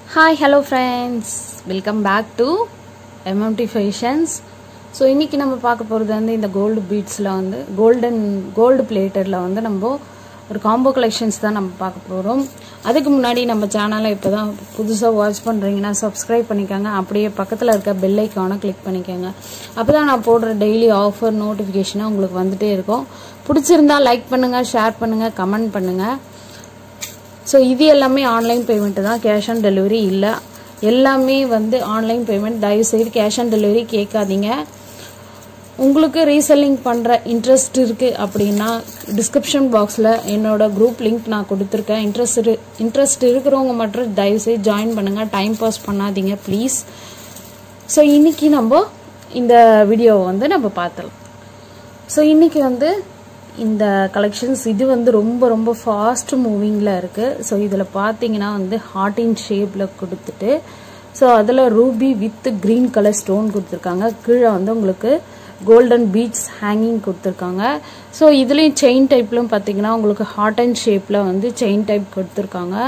hi hello friends welcome back to MMT fashions so இன்றைக்கி நம்ம பார்க்க போகிறது வந்து இந்த கோல்டு பீட்ஸில் வந்து கோல்டன் கோல்டு பிளேட்டரில் வந்து நம்ம ஒரு காம்போ கலெக்ஷன்ஸ் தான் நம்ம பார்க்க போகிறோம் அதுக்கு முன்னாடி நம்ம சேனலை இப்போ தான் புதுசாக வாட்ச் பண்ணுறீங்கன்னா சப்ஸ்கிரைப் பண்ணிக்கோங்க அப்படியே பக்கத்தில் இருக்க பெல் ஐக்கானை கிளிக் பண்ணிக்கோங்க அப்போ தான் நான் போடுற டெய்லி ஆஃபர் நோட்டிஃபிகேஷனாக உங்களுக்கு வந்துகிட்டே இருக்கும் பிடிச்சிருந்தா லைக் பண்ணுங்கள் ஷேர் பண்ணுங்கள் கமெண்ட் பண்ணுங்கள் ஸோ இது எல்லாமே ஆன்லைன் பேமெண்ட்டு தான் கேஷ் ஆன் டெலிவரி இல்லை எல்லாமே வந்து ஆன்லைன் பேமெண்ட் தயவுசெய்து கேஷ் ஆன் டெலிவரி கேட்காதீங்க உங்களுக்கு ரீசெல்லிங் பண்ணுற இன்ட்ரெஸ்ட் இருக்குது அப்படின்னா டிஸ்கிரிப்ஷன் பாக்ஸில் என்னோட குரூப் லிங்க் நான் கொடுத்துருக்கேன் இன்ட்ரெஸ்ட் இரு இன்ட்ரெஸ்ட் இருக்கிறவங்க மட்டும் தயவுசெய்து ஜாயின் பண்ணுங்கள் டைம் பாஸ் பண்ணாதீங்க ப்ளீஸ் ஸோ இன்றைக்கி நம்ம இந்த வீடியோவை வந்து நம்ம பார்த்தலாம் ஸோ இன்றைக்கி வந்து இந்த கலெக்ஷன்ஸ் இது வந்து ரொம்ப ரொம்ப ஃபாஸ்ட் மூவிங்கில் இருக்குது ஸோ இதில் பார்த்தீங்கன்னா வந்து ஹார்ட் இன் ஷேப்பில் கொடுத்துட்டு ஸோ அதில் ruby with green colour stone கொடுத்துருக்காங்க கீழே வந்து உங்களுக்கு கோல்டன் பீட்ஸ் ஹேங்கிங் கொடுத்துருக்காங்க ஸோ இதுலேயும் செயின் டைப்லும் பார்த்தீங்கன்னா உங்களுக்கு ஹார்ட் அண்ட் ஷேப்பில் வந்து செயின் டைப் கொடுத்துருக்காங்க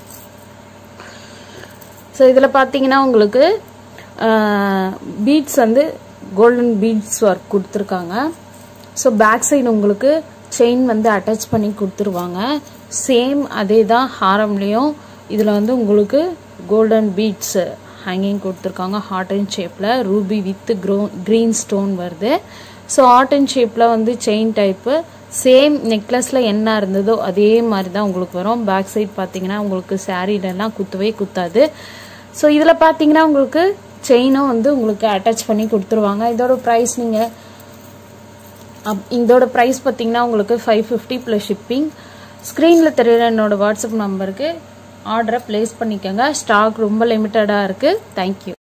ஸோ இதில் பார்த்தீங்கன்னா உங்களுக்கு பீட்ஸ் வந்து கோல்டன் பீட்ஸ் ஒர்க் கொடுத்துருக்காங்க ஸோ பேக் சைடு உங்களுக்கு செயின் வந்து அட்டாச் பண்ணி கொடுத்துருவாங்க சேம் அதே தான் ஹாரம்லேயும் இதில் வந்து உங்களுக்கு கோல்டன் பீட்ஸ் ஹேங்கிங் கொடுத்துருக்காங்க ஹார்ட் அண்ட் ஷேப்பில் ரூபி வித் க்ரோ க்ரீன் ஸ்டோன் வருது ஸோ ஹார்ட் அண்ட் ஷேப்பில் வந்து செயின் டைப்பு சேம் நெக்லஸில் என்ன இருந்ததோ அதே மாதிரி தான் உங்களுக்கு வரும் பேக் சைட் பார்த்தீங்கன்னா உங்களுக்கு சாரீலெல்லாம் குத்தவே குத்தாது ஸோ இதில் பார்த்தீங்கன்னா உங்களுக்கு செயினும் வந்து உங்களுக்கு அட்டாச் பண்ணி கொடுத்துருவாங்க இதோட ப்ரைஸ் நீங்கள் அப் இதோட ப்ரைஸ் பார்த்தீங்கன்னா உங்களுக்கு ஃபைவ் ஃபிஃப்டி ப்ளஸ் ஷிப்பிங் ஸ்க்ரீனில் தெரியுற என்னோட வாட்ஸ்அப் நம்பருக்கு ஆர்டரை ப்ளேஸ் பண்ணிக்கோங்க ஸ்டாக் ரொம்ப லிமிட்டடாக இருக்குது தேங்க்யூ